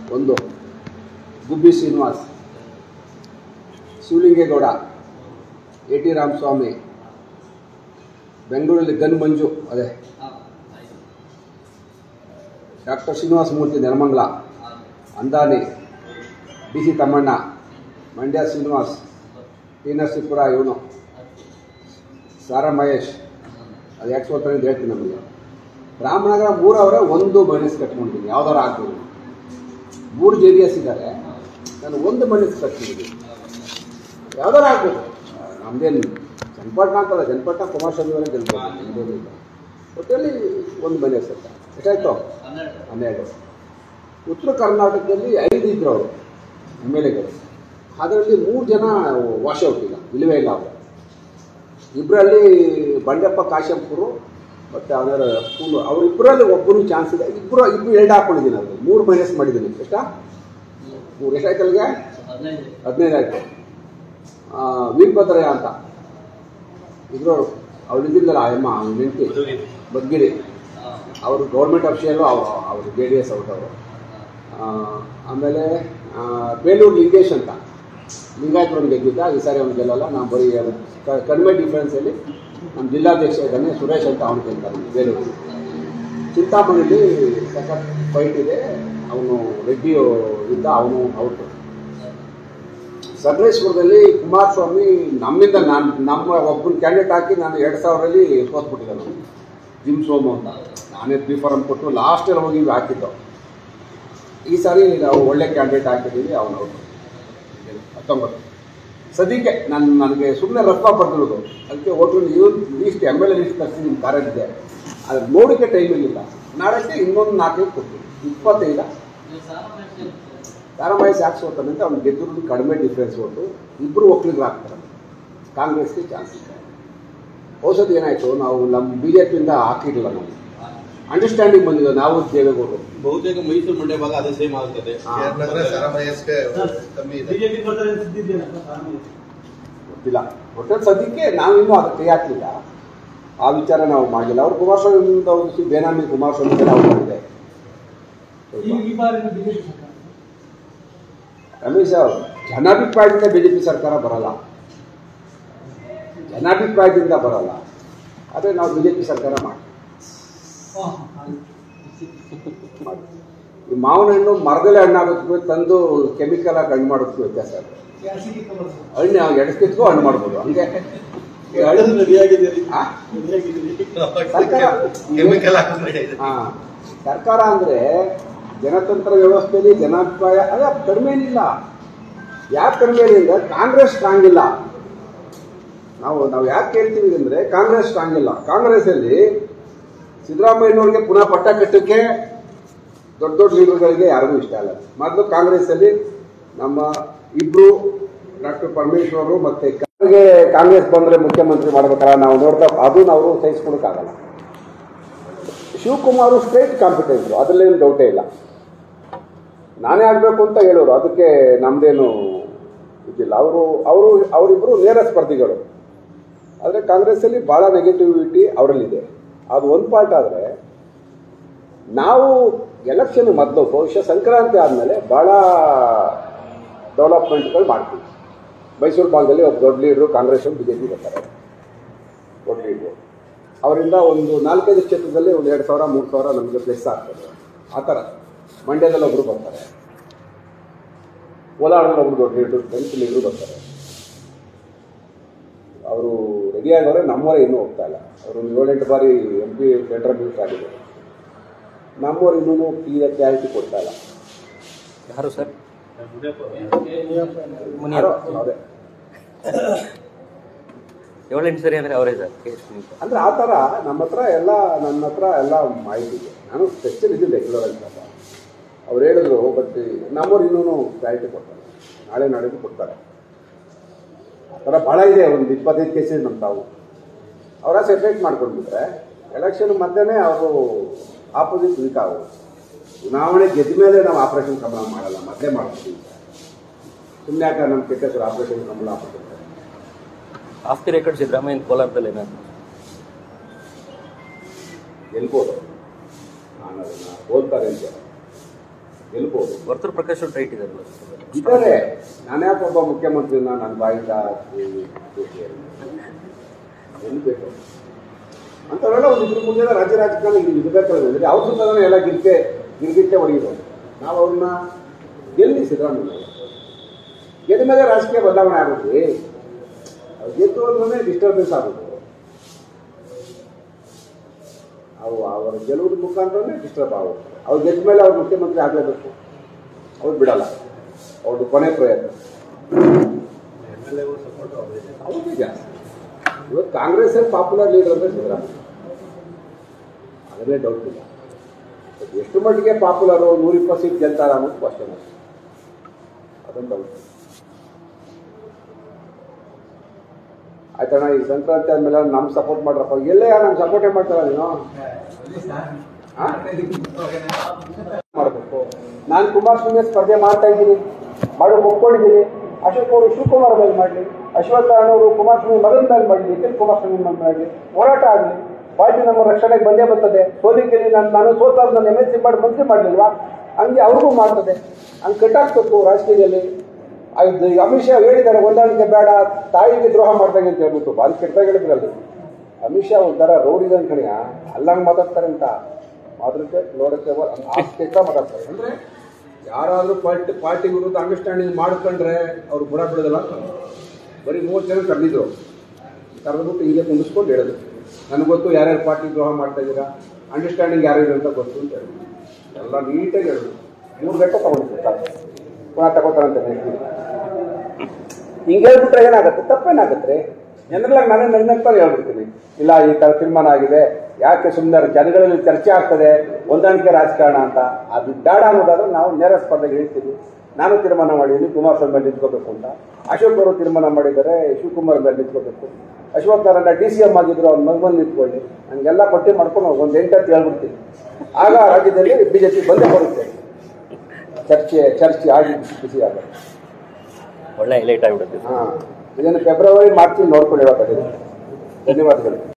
ಒಂದು Gubbi Srinivas Shivalingegowda A T Ramaswamy ಬೆಂಗಳೂರಲ್ಲಿ gun Manju ಅದೇ doctor Srinivasa Murthy Nelamangala Andani D C Thammanna Mandya Srinivas T Narasipura ಇವನು ಸಾರಾ ಮಹೇಶ್ ಅದು ಯಾಕೆ ಸೋತಾರೆ ಅಂತ ಹೇಳ್ತೀನಿ ನಮಗೆ ರಾಮನಗರ ಮೂರವರ ಒಂದು ಮೈನಸ್ ಕಟ್ಕೊಂಡಿದ್ದೀನಿ ಯಾವ್ದಾರು ಆಗ್ಬೋದು ಮೂರು ಜೆ ಡಿ ಎಸ್ ಇದ್ದಾರೆ ನಾನು ಒಂದು ಮೈನಸ್ ಕಟ್ಕೊಂಡಿದ್ದೀನಿ ಯಾವ್ದಾರು ಆಗ್ಬೋದು ನಮ್ದೇನು ಚನ್ನಪಟ್ಟಣ ಅಂತಲ್ಲ ಚನ್ನಪಟ್ಟಣ ಕುಮಾರಸ್ವಾಮಿ ಅವರೇ ಗೆಲ್ಬೋದು ನಮ್ದೇನು ಇಲ್ಲ ಒಟ್ಟಲ್ಲಿ ಒಂದು ಮೈನಸ್ ಅಂತ ಎಷ್ಟಾಯ್ತು ಹನ್ನೆರಡು ಉತ್ತರ ಕರ್ನಾಟಕದಲ್ಲಿ ಐದು ಇದ್ರು ಅವರು ಎಮ್ ಎಲ್ ಎಗಳು ಅದರಲ್ಲಿ ಮೂರು ಜನ ವಾಶೌಟ್ ಇಲ್ಲ ಇಲ್ಲವೇ ಇಲ್ಲ ಅವರು ಇಬ್ಬರಲ್ಲಿ ಬಂಡೆಪ್ಪ ಕಾಶ್ಯಂಪುರು ಮತ್ತು ಅವರ ಪೂಲು ಅವರಿಬ್ಬರಲ್ಲಿ ಒಬ್ಬರು ಚಾನ್ಸ್ ಇದೆ ಇಬ್ಬರು ಇಬ್ಬರು ಎರಡು ಹಾಕೊಂಡಿದ್ದೀನಿ ಅದು ಮೂರು ಮೈನಸ್ ಮಾಡಿದ್ದೀನಿ ಎಷ್ಟಾ ಮೂರು ಎಷ್ಟಾಯ್ತು ಅಲ್ಲಿಗೆ ಹದಿನೈದು ಆಯಿತು ವೀರಭದ್ರಯ್ಯ ಅಂತ ಇದ್ರವರು ಅವ್ರು ಇದ್ದಿದ್ದಲ್ಲ ಅಮ್ಮ ಅವ್ನ ಹೆಂಡತಿ ಬದ್ಗಿರಿ ಅವರು ಗೌರ್ಮೆಂಟ್ ಅಫಿಷಿಯಲು ಅವರು ಅವರು ಜೆ ಡಿ ಎಸ್ ಅವ್ರದವರು ಆಮೇಲೆ ಆ, ಬೇಲೂರು ಲಿಂಗೇಶ್ ಅಂತ ಲಿಂಗಾಯತರನ್ನು ಗೆದ್ದಿದ್ದ ಈ ಸಾರಿ ಅವ್ನು ಗೆಲ್ಲಲ್ಲ ನಾವು ಬರೀ ಅದು ಕ- ಕಡಿಮೆ ಡಿಫ್ರೆನ್ಸಲ್ಲಿ ನಮ್ಮ ಜಿಲ್ಲಾಧ್ಯಕ್ಷ ಇದ್ದಾನೆ ಸುರೇಶ್ ಅಂತ ಅವನು ಗೆಲ್ತಾನೆ ಬೇಲೂರು ಚಿಂತಾಮಣಿಲಿ ಸಖತ್ ಫೈಟ್ ಇದೆ ಅವನು ರೆಡ್ಡಿ ಇದ್ದ ಅವನು ಔಟ್ ಸಕಲೇಶ್ವರದಲ್ಲಿ ಕುಮಾರಸ್ವಾಮಿ ನಮ್ಮಿಂದ ನಾನು ನಮ್ಮ ಒಬ್ಬನ ಕ್ಯಾಂಡಿಡೇಟ್ ಹಾಕಿ ನಾನು ಎರಡು ಸಾವಿರದಲ್ಲಿ ಸೋತ್ಬಿಟ್ಟಿದ್ದೆ ನಾನು ಜಿಮ್ ಸೋಮು ಅಂತ ನಾನೇ ಬಿ ಫಾರಮ್ ಕೊಟ್ಟು ಲಾಸ್ಟಲ್ಲಿ ಹೋಗಿ ಹಾಕಿದ್ದು ಈ ಸಾರಿ ನಾವು ಒಳ್ಳೆ ಕ್ಯಾಂಡಿಡೇಟ್ ಹಾಕಿದ್ದೀವಿ ಅವನು ಔಟ್ ಹತ್ತೊಂಬತ್ತು ಸದ್ಯಕ್ಕೆ ನಾನು ನನಗೆ ಸುಮ್ಮನೆ ರಫ್ ಬರ್ದಿರೋದು ಅದಕ್ಕೆ ಓಟು ಇವ್ರು list M L A list ತರಿಸಿದ್ದೀನಿ ಕಾರಲ್ಲಿದೆ ಅದು ನೋಡೋಕ್ಕೆ ಟೈಮ್ ಇರಲಿಲ್ಲ ನಾಳೆಗೆ ಇನ್ನೊಂದು ನಾಲ್ಕೈದು ಕೊಡ್ತೀನಿ ಇಪ್ಪತ್ತೈದ ತಾರಾಮಾಯಿ ಯಾಕೆ ಸೋತಾನೆ ಅಂತ ಅವ್ನು ಗೆದ್ದಿರೋದು ಕಡಿಮೆ ಡಿಫ್ರೆನ್ಸ್ ಓಟು ಇಬ್ಬರು ಒಕ್ಕಲಿಗರು ಆಗ್ತಾರೆ ಕಾಂಗ್ರೆಸ್ಗೆ ಚಾನ್ಸ್ ಇದೆ ಔಷಧಿ ಏನಾಯಿತು ನಾವು ನಮ್ಮ ಬಿ ಜೆ ಪಿಯಿಂದ ಹಾಕಿರಲಿಲ್ಲ ನಾವು ಅಂಡರ್ಸ್ಟ್ಯಾಂಡಿಂಗ್ ಬಂದಿದೆ ನಾವು ದೇವೇಗೌಡರು ಬಹುತೇಕ ಮೈಸೂರು ಮಂಡ್ಯ ಭಾಗ ಅದೇ ಸೇಮ್ ಆಗುತ್ತದೆ ಹಾ. ನಗರ ಸರಮಯಸ್ಗೆ ಕಮ್ಮಿ ಇದೆ ಬಿಜೆಪಿ ಬರ್ತಾರೆ ಅನ್ಸುತ್ತಿದ್ದೀರಾ ಗೊತ್ತಿಲ್ಲ ಒಟ್ಟಲ್ಲಿ ಸದ್ಯಕ್ಕೆ ನಾವಿನ್ನೂ ಅದಕ್ಕೆ ಕೈ ಹಾಕಲಿಲ್ಲ ಆ ವಿಚಾರ ನಾವು ಮಾಡಿಲ್ಲ ಅವ್ರು ಕುಮಾರಸ್ವಾಮಿಯಿಂದ ಒಂದು ಬೇನಾಮಿ ಕುಮಾರಸ್ವಾಮಿ ನಾವು ಮಾಡಿದೆ ಈ ಈ ಬಾರಿನ ಬಿಜೆಪಿ ಸರ್ಕಾರ ರಮೇಶ್ ಅವ್ರು ಜನಾಭಿಪ್ರಾಯದಿಂದ ಬಿಜೆಪಿ ಸರ್ಕಾರ ಬರಲ್ಲ ಜನಾಭಿಪ್ರಾಯದಿಂದ ಬರಲ್ಲ ಆದರೆ ನಾವು ಬಿಜೆಪಿ ಸರ್ಕಾರ ಮಾಡಿ ಹಾ, ಹಾ. ಮಾಡಿ ಈ ಮಾವಿನ ಹಣ್ಣು ಮರದಲ್ಲೇ ಹಣ್ಣಾಗೋದಕ್ಕೂ ತಂದು ಕೆಮಿಕಲ್ ಆಗಿ ಹಣ್ಣು ಮಾಡೋದಕ್ಕೂ ವ್ಯತ್ಯಾಸ ಇದೆ ಯಾಸಿಗೆ ಕಮಲ್ ಸರ್. ಹಣ್ಣು ಎಡಸ್ಕಿತ್ಕೂ ಹಣ್ಣು ಮಾಡ್ಬೋದು ಹಂಗೆ ಈ ಹಣ್ಣು- ರೆಡಿಯಾಗಿದ್ದೀರಿ ಆ? ರೆಡಿಯಾಗಿದ್ದೀರಿ ಸರ್ಕಾರ ಕೆಮಿಕಲ್ ಹಾಕಿದ್ರೆ ಹಾ ಸರ್ಕಾರ ಅಂದ್ರೆ ಜನತಂತ್ರ ವ್ಯವಸ್ಥೆಯಲ್ಲಿ ಜನಾಭಿಪ್ರಾಯ ಅದ ಕಡಿಮೆ ಏನಿಲ್ಲ ಯಾಕೆ ಕಡಿಮೆ ಇಲ್ಲ ಕಾಂಗ್ರೆಸ್ ಸ್ಟ್ರಾಂಗ್ ಇಲ್ಲ ನಾವು ನಾವು ಯಾಕೆ ಹೇಳ್ತೀವಿ ಅಂದ್ರೆ ಕಾಂಗ್ರೆಸ್ ಸ್ಟ್ರಾಂಗ್ ಇಲ್ಲ ಕಾಂಗ್ರೆಸ್ ಅಲ್ಲಿ ಸಿದ್ದರಾಮಯ್ಯನವ್ರಿಗೆ ಪುನಃ ಪಟ್ಟ ಕಟ್ಟಕ್ಕೆ ದೊಡ್ಡ ದೊಡ್ಡ ಲೀಡರ್ಗಳಿಗೆ ಯಾರಿಗೂ ಇಷ್ಟ ಇಲ್ಲ ಮೊದಲು ಕಾಂಗ್ರೆಸ್ ಅಲ್ಲಿ ನಮ್ಮ ಇಬ್ರು ಡಾಕ್ಟರ್ ಪರಮೇಶ್ವರ್ ಮತ್ತೆ ಅವ್ರಿಗೆ ಕಾಂಗ್ರೆಸ್ ಬಂದ್ರೆ ಮುಖ್ಯಮಂತ್ರಿ ಮಾಡ್ಬೇಕಲ್ಲ ನಾವು ನೋಡ್ತಾ ಅದು ನಾವು ಸಹಿಸ್ಕೊಳಕ್ಕಾಗಲ್ಲ ಶಿವಕುಮಾರ್ ಸ್ಟ್ರೈಟ್ ಕಾಂಪಿಟೆನ್ಸು ಅದರಲ್ಲೇನು ಡೌಟೇ ಇಲ್ಲ ನಾನೇ ಆಗಬೇಕು ಅಂತ ಹೇಳೋರು ಅದಕ್ಕೆ ನಮ್ದೇನು ಇದಿಲ್ಲ ಅವರು ಅವರು ಅವರಿಬ್ಬರು ನೇರ ಸ್ಪರ್ಧಿಗಳು ಆದರೆ ಕಾಂಗ್ರೆಸ್ಸಲ್ಲಿ ಭಾಳ ನೆಗೆಟಿವಿಟಿ ಅವರಲ್ಲಿದೆ ಅದು ಒಂದು ಪಾರ್ಟ್ ಆದರೆ ನಾವು ಎಲೆಕ್ಷನ್ ಮೊದಲು ಬಹುಶಃ ಸಂಕ್ರಾಂತಿ ಆದಮೇಲೆ ಭಾಳ ಡೆವಲಪ್ಮೆಂಟ್ಗಳು ಮಾಡ್ತೀವಿ ಮೈಸೂರು ಭಾಗದಲ್ಲಿ ಒಬ್ಬ ದೊಡ್ಡ leaders Congress B J P ಬರ್ತಾರೆ ದೊಡ್ಡ ಲೀಡ್ರು ಅವರಿಂದ ಒಂದು ನಾಲ್ಕೈದು ಕ್ಷೇತ್ರದಲ್ಲಿ ಒಂದು ಎರಡು ಸಾವಿರ ಮೂರು ಸಾವಿರ ನಮಗೆ ಪ್ಲೆಸ್ ಆಗ್ತದೆ ಆ ಥರ ಮಂಡ್ಯದಲ್ಲಿ ಒಬ್ಬರು ಬರ್ತಾರೆ ಕೋಲಾರದಲ್ಲಿ ಒಬ್ರು ದೊಡ್ಡ ಲೀಡ್ರು ಫ್ರೆಂಚ್ ಲೀಡ್ರು ಬರ್ತಾರೆ ಅವರು ರೆಡಿಯಾಗವ್ರೆ ನಮ್ಮವರೇ ಇನ್ನೂ ಹೋಗ್ತಾ ಇಲ್ಲ ಅವರು ಒಂದು ಏಳೆಂಟು ಬಾರಿ ಎಂ ಪಿ ಸೆಂಟ್ರಲ್ ಮಿನಿಸ್ಟರ್ ಆಗಿದೆ ನಮ್ಮವ್ರು ಇನ್ನೂ ಕ್ಲಿಯರ್ ಕ್ಲಾರಿಟಿ ಕೊಡ್ತಾ ಇಲ್ಲ ಯಾರು ಸರ್ ಯಾರೋ ಅದೇ ಏಳೆಂಟು ಸರಿ ಅಂದರೆ ಅವರೇ ಸರ್ ಕೇಸ್ ನಿಮ್ಗೆ ಅಂದ್ರೆ ಆ ಥರ ನಮ್ಮ ಹತ್ರ ಎಲ್ಲ ನನ್ನ ಹತ್ರ ಎಲ್ಲ ಮಾಹಿತಿ ಇದೆ ನಾನು ಸ್ಪೆಷಲ್ ಇದ್ದಿಲ್ಲ ರೆಗ್ಯುಲರ್ ಅಂತ ಅವ್ರು ಹೇಳಿದ್ರು ಬಟ್ ನಮ್ಮವ್ರು ಇನ್ನೂ ಕ್ಲಾರಿಟಿ ಕೊಡ್ತಾರೆ ನಾಳೆ ನಾಳೆಗೂ ಕೊಡ್ತಾರೆ ಆ ಥರ ಭಾಳ ಇದೆ ಒಂದು ಇಪ್ಪತ್ತೈದು ಕೇಸಸ್ ನಮ್ಮ ತಾವು ಅವರ ಸೆಪ್ರೇಟ್ ಮಾಡ್ಕೊಂಡ್ಬಿಟ್ರೆ ಎಲೆಕ್ಷನ್ ಮಧ್ಯೆ ಅವರು ಆಪೋಸಿಟ್ ವೀಕ್ ಆಗೋದು ಚುನಾವಣೆ ಗೆದ್ದ ಮೇಲೆ ನಾವು ಆಪರೇಷನ್ ಕಮಲ ಮಾಡಲ್ಲ ಮೊದಲೇ ಮಾಡ್ತೀವಿ ಸುಮ್ಮನೆ ಯಾಕೆ ನಮ್ಮ ಕೆಟ್ಟ ಹೆಸರು ಆಪರೇಷನ್ ಕಮಲ ಹಾಕ್ಬಿಟ್ಟಿರ್ತಾರೆ ಆಫ್ ದಿ ರೆಕಾರ್ಡ್ ಸಿದ್ದರಾಮಯ್ಯ ಕೋಲಾರದಲ್ಲಿ ಏನಾದ್ರು ಗೆಲ್ಬೋದು ನಾನು ಅದನ್ನು ಹೋಲ್ತಾರೆ ಅಂತ ಗೆಲ್ಬೋದು ವರ್ತೂರ್ ಪ್ರಕಾಶ್ ಅವ್ರು ಟೈಟ್ ಇದಾರಲ್ಲ ಇದ್ದಾರೆ ನಾನ್ಯಾಕೆ ಒಬ್ಬ ಮುಖ್ಯಮಂತ್ರಿನ ನನ್ನ ಬಾಯಿಂದ ಗೆಲ್ಬೇಕು ಅಂಥವರೆಲ್ಲ ಒಂದು ಇದ್ರ ಮುಂದೆ ರಾಜ್ಯ ರಾಜಕಾರಣ ಇಲ್ಲಿ ಇರಬೇಕಾದ್ರೆ ಅಂದರೆ ಅವ್ರ ಸುತ್ತಾನೆ ಎಲ್ಲ ಗಿರ್ಕೆ ಗಿರ್ಗಿಟ್ಟೆ ಹೊಡೆಯೋದು ನಾವು ಅವ್ರನ್ನ ಗೆಲ್ಲಿ ಸಿದ್ದರಾಮಯ್ಯ ಗೆದ್ದ ಮೇಲೆ ರಾಜಕೀಯ ಬದಲಾವಣೆ ಆಗುತ್ತೆ ಅವ್ರು ಗೆದ್ದು ಅಂದ್ರೆ ಡಿಸ್ಟರ್ಬೆನ್ಸ್ ಆಗುತ್ತೆ ಅವು ಅವರ ಗೆಲುವಿನ ಮುಖಾಂತರನೇ ಡಿಸ್ಟರ್ಬ್ ಆಗುತ್ತೆ ಅವ್ರು ಗೆದ್ದ ಮೇಲೆ ಅವ್ರು ಮುಖ್ಯಮಂತ್ರಿ ಆಗಲೇಬೇಕು ಅವ್ರು ಬಿಡಲ್ಲ ಅವ್ರದ್ದು ಕೊನೆ ಪ್ರಯತ್ನ ಅವ್ರಿಗೆ ಜಾಸ್ತಿ ಇವತ್ತು ಕಾಂಗ್ರೆಸ್ ಪಾಪ್ಯುಲರ್ ಲೀಡರ್ ಅಂದ್ರೆ ಸಿದ್ದರಾಮಯ್ಯ ಅದರಲ್ಲೇ ಡೌಟ್ ಇಲ್ಲ ಬಟ್ ಎಷ್ಟು ಮಟ್ಟಿಗೆ ಪಾಪ್ಯುಲರು ನೂರ ಇಪ್ಪತ್ತು ಸೀಟ್ ಗೆಲ್ತಾರ ಅನ್ನೋದು ಕ್ವಶನ್ ಅಷ್ಟೇ ಅದೊಂದು ಡೌಟ್ ಆಯ್ತಣ್ಣ ಈ ಸಂಕ್ರಾಂತಿ ಆದ್ಮೇಲೆ ನಮ್ಗೆ ಸಪೋರ್ಟ್ ಮಾಡ್ರಪ್ಪ ಎಲ್ಲೇ ನಮ್ಗೆ ಸಪೋರ್ಟೇ ಮಾಡ್ತಾರ ನೀನು ಆ? ಮಾಡಬೇಕು ನಾನು ಕುಮಾರಸ್ವಾಮಿ ಸ್ಪರ್ಧೆ ಮಾಡ್ತಾ ಇದ್ದೀನಿ ಮಾಡಿ ಒಪ್ಕೊಂಡಿದ್ದೀನಿ ಅಶೋಕ್ ಅವರು ಶಿವಕುಮಾರ್ ಮೇಲೆ ಮಾಡಲಿ ಅಶ್ವತ್ಥ ಅವರು ಕುಮಾರಸ್ವಾಮಿ ಮಗನ ಮೇಲೆ ಮಾಡಲಿ ನಿಖಿಲ್ ಕುಮಾರಸ್ವಾಮಿ ಮೇಲೆ ಮಾಡಲಿ ಹೋರಾಟ ಆಗಲಿ ಪಾರ್ಟಿ ನಮ್ಮ ರಕ್ಷಣೆಗೆ ಬಂದೇ ಬರ್ತದೆ ಸೋಲಿಕೆಯಲ್ಲಿ ನಾನು ನಾನು ಸೋತಾಗ ನಾನು ಎಮ್ ಎಲ್ ಸಿ ಮಾಡಿ ಮಂತ್ರಿ ಮಾಡಲಿಲ್ವಾ ಹಂಗೆ ಅವ್ರಿಗೂ ಮಾಡ್ತದೆ ಹಂಗೆ ಕಟ್ಟಾಕ್ಬೇಕು ರಾಜಕೀಯದಲ್ಲಿ ಅದು ಈಗ ಅಮಿತ್ ಶಾ ಹೇಳಿದ್ದಾರೆ ಹೊಂದಾಣಿಕೆ ಬೇಡ ತಾಯಿಗೆ ದ್ರೋಹ ಮಾಡ್ದಂಗೆ ಅಂತ ಹೇಳ್ಬಿಟ್ಟು ಭಾರಿ ಕೆಟ್ಟದಾಗ ಹೇಳಿದ್ರಲ್ಲಿ ಅಮಿತ್ ಶಾ ಒಂಥರ ರೌಡಿಗನ್ ಕಣಿಯ ಅಲ್ಲಂಗೆ ಮಾತಾಡ್ತಾರೆ ಅಂತ ಮಾತೃಕೆ ನೋಡಕ್ಕೆ ಕೆಟ್ಟ ಮಾತಾಡ್ತಾರೆ ಅಂದ್ರೆ ಯಾರಾದ್ರೂ ಪಾರ್ಟಿ ಪಾರ್ಟಿ ವಿರುದ್ಧ ಅಂಡರ್ಸ್ಟ್ಯಾಂಡಿಂಗ್ ಮಾಡ್ಕೊಂಡ್ರೆ ಅವ್ರು ಬುಡ ಬಿಡೋದಿಲ್ಲ ಅಂತ ಬರೀ ಮೂವತ್ತು ಜನ ಕರೆದಿದ್ರು ಕರೆದ್ಬಿಟ್ಟು ಹಿಂಗೆ ಕುಂದಿಸ್ಕೊಂಡು ಹೇಳಿದ್ರು ನನಗೆ ಗೊತ್ತು ಯಾರ್ಯಾರು ಪಾರ್ಟಿ ದ್ರೋಹ ಮಾಡ್ತಾ ಇದ್ದೀರಾ ಅಂಡರ್ಸ್ಟ್ಯಾಂಡಿಂಗ್ ಯಾರಿದೆ ಅಂತ ಗೊತ್ತು ಅಂತ ಹೇಳಿದ್ರು ಎಲ್ಲ ನೀಟಾಗಿ ಹೇಳಿದ್ರು ಮೂರು ಗಂಟೆ ತಗೊಂಡಿದ್ರು ಸಾಕು ಪುನಃ ತಗೋತಾರಂತ ನೆನಪು ಹಿಂಗೆ ಹೇಳ್ಬಿಟ್ರೆ ಏನಾಗುತ್ತೆ ತಪ್ಪೇನಾಗುತ್ತೆ ಜನರಲ್ಲ ನಾನೇ ನನ್ನಂತಾನೆ ಹೇಳ್ಬಿಡ್ತೀನಿ ಇಲ್ಲ ಈ ತರ ತೀರ್ಮಾನ ಆಗಿದೆ ಯಾಕೆ ಸುಮ್ಮನೆ ಜನಗಳಲ್ಲಿ ಚರ್ಚೆ ಆಗ್ತದೆ ಹೊಂದಾಣಿಕೆ ರಾಜಕಾರಣ ಅಂತ ಅದು ಬೇಡ ಅನ್ನೋದಾದ್ರೆ ನಾವು ನೇರ ಸ್ಪರ್ಧೆಗೆ ಹೇಳ್ತೀವಿ ನಾನು ತೀರ್ಮಾನ ಮಾಡಿದ್ದೀನಿ ಕುಮಾರಸ್ವಾಮಿ ಮೇಲೆ ನಿಂತ್ಕೋಬೇಕು ಅಂತ ಅಶೋಕ್ ಅವರು ತೀರ್ಮಾನ ಮಾಡಿದ್ದಾರೆ ಶಿವಕುಮಾರ್ ಮೇಲೆ ನಿಂತ್ಕೋಬೇಕು Ashwath Narayana D C M ಆಗಿದ್ರು ಅವ್ನ ಮಗನ್ ನಿಂತ್ಕೊಳ್ಳಿ ಹಂಗೆಲ್ಲ ಪಟ್ಟಿ ಮಾಡ್ಕೊಂಡು ಒಂದು ಎಂಟತ್ತು ಹೇಳ್ಬಿಡ್ತೀನಿ ಆಗ ರಾಜ್ಯದಲ್ಲಿ ಬಿಜೆಪಿ ಬಂದೇ ಬರುತ್ತೆ ಚರ್ಚೆ ಚರ್ಚೆ ಆಗಿ ಬಿಸಿ ಬಿಸಿ ಆಗುತ್ತೆ ಒಳ್ಳೆ ಹೈಲೈಟ್ ಆಗ್ಬಿಡುತ್ತೆ ಹಾ ಇದನ್ನು ಫೆಬ್ರವರಿ ಮಾರ್ಚ್ ನೋಡ್ಕೊಳ್ಳಿ ಧನ್ಯವಾದಗಳು